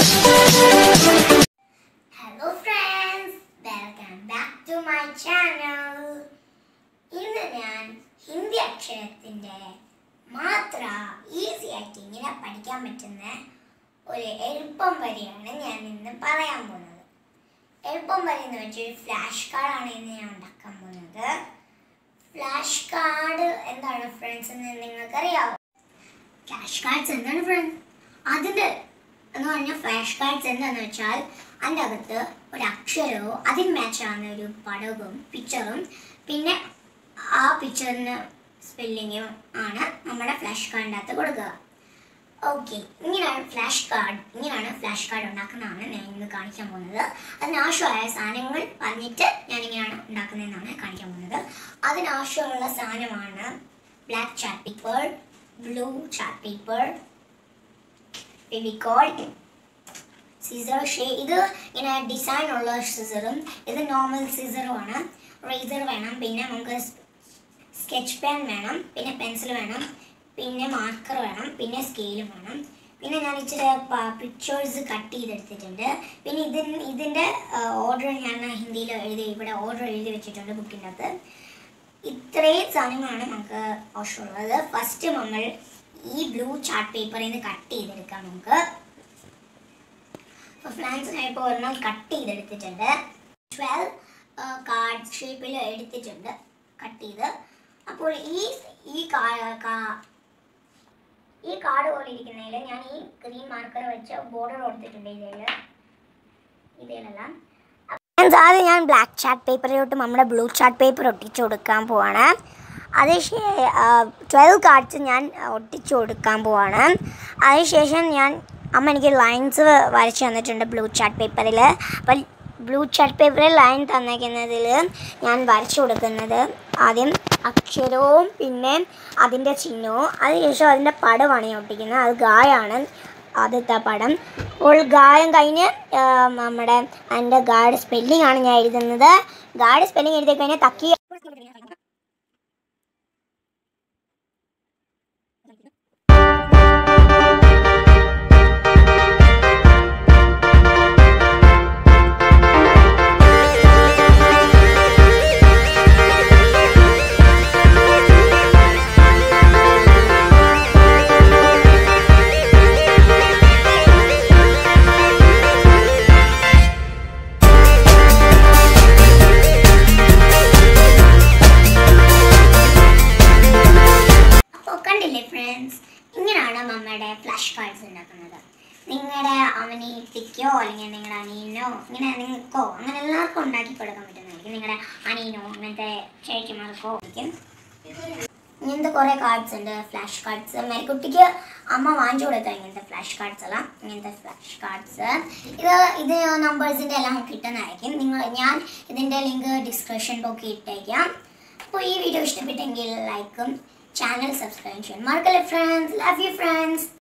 hello friends welcome back to my channel ഇന്ന് ഞാൻ ഹിന്ദി അക്ഷരത്തിന്റെ മാത്ര ഈസി ആയിട്ട് ഇങ്ങനെ പഠിക്കാൻ പറ്റുന്ന ഒരു എളുപ്പം വരിയാണ് ഞാൻ ഇന്ന് പറയാൻ പോകുന്നത് എളുപ്പം വരി എന്ന് വെച്ചാൽ ഒരു ഫ്ലാഷ് കാർഡാണ് ഇന്ന് ഞാൻ ഉണ്ടാക്കാൻ പോകുന്നത് ഫ്ലാഷ് കാർഡ് എന്താണ് ഫ്രണ്ട്സ് എന്ന് നിങ്ങൾക്കറിയാവോ ഫ്ലാഷ് കാർഡ്സ് എന്താണ് ഫ്രണ്ട്സ് അതിൻ്റെ എന്ന് പറഞ്ഞാൽ ഫ്ലാഷ് കാർഡ്സ് എന്താന്ന് വെച്ചാൽ അതിൻ്റെ അകത്ത് ഒരു അക്ഷരവും അതിന് മാച്ചാവുന്ന ഒരു പടവും പിക്ചറും പിന്നെ ആ പിക്ചറിന് സ്പെല്ലിങ്ങും ആണ് നമ്മുടെ ഫ്ലാഷ് കാർഡിൻ്റെ അകത്ത് കൊടുക്കുക ഓക്കെ ഇങ്ങനെയാണ് ഫ്ലാഷ് കാർഡ് ഇങ്ങനെയാണ് ഫ്ലാഷ് കാർഡ് ഉണ്ടാക്കുന്നതാണ് ഞാൻ ഇന്ന് കാണിക്കാൻ പോകുന്നത് അതിനാവശ്യമായ സാധനങ്ങൾ പറഞ്ഞിട്ട് ഞാൻ ഇങ്ങനെയാണ് ഉണ്ടാക്കുന്നതെന്നാണ് കാണിക്കാൻ പോകുന്നത് അതിനാവശ്യമുള്ള സാധനമാണ് black chart paper blue chart paper Fevicol scissor ഷേ ഇത് ഇങ്ങനെ ഡിസൈൻ ഉള്ള സിസറും ഇത് നോർമൽ സിസറും ആണ് റേസർ വേണം പിന്നെ നമുക്ക് സ്കെച്ച് പെൻ വേണം പിന്നെ പെൻസിൽ വേണം പിന്നെ മാർക്കർ വേണം പിന്നെ സ്കെയിലും വേണം പിന്നെ ഞാൻ ഇച്ചിരി പിക്ചേഴ്സ് കട്ട് ചെയ്തെടുത്തിട്ടുണ്ട് പിന്നെ ഇതിന് ഇതിൻ്റെ ഓർഡർ ഞാൻ ഹിന്ദിയിൽ എഴുതി ഇവിടെ ഓർഡർ എഴുതി വെച്ചിട്ടുണ്ട് ബുക്കിൻ്റെ അകത്ത് ഇത്രയും സാധനങ്ങളാണ് നമുക്ക് ആവശ്യമുള്ളത് ഫസ്റ്റ് നമ്മൾ ഈ ബ്ലൂ ചാർട്ട് പേപ്പറിൽ നിന്ന് കട്ട് ചെയ്തെടുക്കാം നമുക്ക് അപ്പോൾ ഫ്ലാൻസ് ഞാൻ ഇപ്പോൾ ഒരെണ്ണം കട്ട് ചെയ്തെടുത്തിട്ടുണ്ട് ട്വൽവ് കാർഡ് ഷേപ്പിൽ എടുത്തിട്ടുണ്ട് കട്ട് ചെയ്ത് അപ്പോൾ ഈ ഈ കാ- കാ- ഈ കാർഡ് പോലെ ഇരിക്കുന്നതിൽ ഞാൻ ഈ ഗ്രീൻ മാർക്കർ വെച്ച് ബോർഡർ കൊടുത്തിട്ടുണ്ട് ഇതിൽ ഇതിലെല്ലാം ആദ്യം ഞാൻ ബ്ലാക്ക് ചാർട്ട് പേപ്പറിലോട്ട് നമ്മുടെ ബ്ലൂ ചാർട്ട് പേപ്പർ ഒട്ടിച്ചു കൊടുക്കാൻ പോവാണ് അത് ട്വൽവ് കാർഡ്സ് ഞാൻ ഒട്ടിച്ചു കൊടുക്കാൻ പോവാണ് അതിനുശേഷം ഞാൻ അമ്മ എനിക്ക് ലൈൻസ് വരച്ച് തന്നിട്ടുണ്ട് ബ്ലൂ ചാർട്ട് പേപ്പറിൽ അപ്പം ബ്ലൂ ചാർട്ട് പേപ്പറിൽ ലൈൻ തന്നേക്കുന്നതിൽ ഞാൻ വരച്ചു കൊടുക്കുന്നത് ആദ്യം അക്ഷരവും പിന്നെ അതിൻ്റെ ചിഹ്നവും അതിനുശേഷം അതിൻ്റെ പടമാണ് ഞാൻ ഒട്ടിക്കുന്നത് അത് ഗായാണ് ആദ്യത്തെ പടം അപ്പോൾ ഗായം കഴിഞ്ഞ് ആ, നമ്മുടെ അതിൻ്റെ ഗാഡ് സ്പെല്ലിംഗ് ആണ് ഞാൻ എഴുതുന്നത് ഗാഡ് സ്പെല്ലിംഗ് എഴുതി കഴിഞ്ഞാൽ തക്കി അപ്പോൾ കണ്ടില്ലേ ഫ്രണ്ട്സ് ഇങ്ങനെയാണ് നമ്മുടെ ഫ്ലാഷ് കാർഡ്സ് ഉണ്ടാക്കുന്നത് നിങ്ങളുടെ അവനീത്തിക്കോ അല്ലെങ്കിൽ നിങ്ങളുടെ അനിയനോ ഇങ്ങനെ നിങ്ങൾക്കോ അങ്ങനെ എല്ലാവർക്കും ഉണ്ടാക്കി കൊടുക്കാൻ പറ്റുന്നതായിരിക്കും നിങ്ങളുടെ അനിയനോ അങ്ങനത്തെ ചേച്ചിമാർക്കോ ആയിരിക്കും ഇങ്ങനത്തെ കുറേ കാർഡ്സ് ഉണ്ട് ഫ്ലാഷ് കാർഡ്സ് മേൽക്കുട്ടിക്ക് അമ്മ വാങ്ങിച്ചു കൊടുത്ത ഇങ്ങനത്തെ ഫ്ലാഷ് കാർഡ്സ് എല്ലാം ഇങ്ങനത്തെ ഫ്ലാഷ് കാർഡ്സ് ഇത് ഇത് നമ്പേഴ്സിൻ്റെ എല്ലാം കിട്ടുന്നതായിരിക്കും നിങ്ങൾ ഞാൻ ഇതിൻ്റെ ലിങ്ക് ഡിസ്ക്രിപ്ഷൻ ബോക്സിൽ ഇട്ടേക്കാം അപ്പോൾ ഈ വീഡിയോ ഇഷ്ടപ്പെട്ടെങ്കിൽ ലൈക്കും ചാനൽ സബ്സ്ക്രൈബ് ചെയ്യാൻ മറക്കല്ലേ ഫ്രണ്ട്സ് ലവ് യു ഫ്രണ്ട്സ്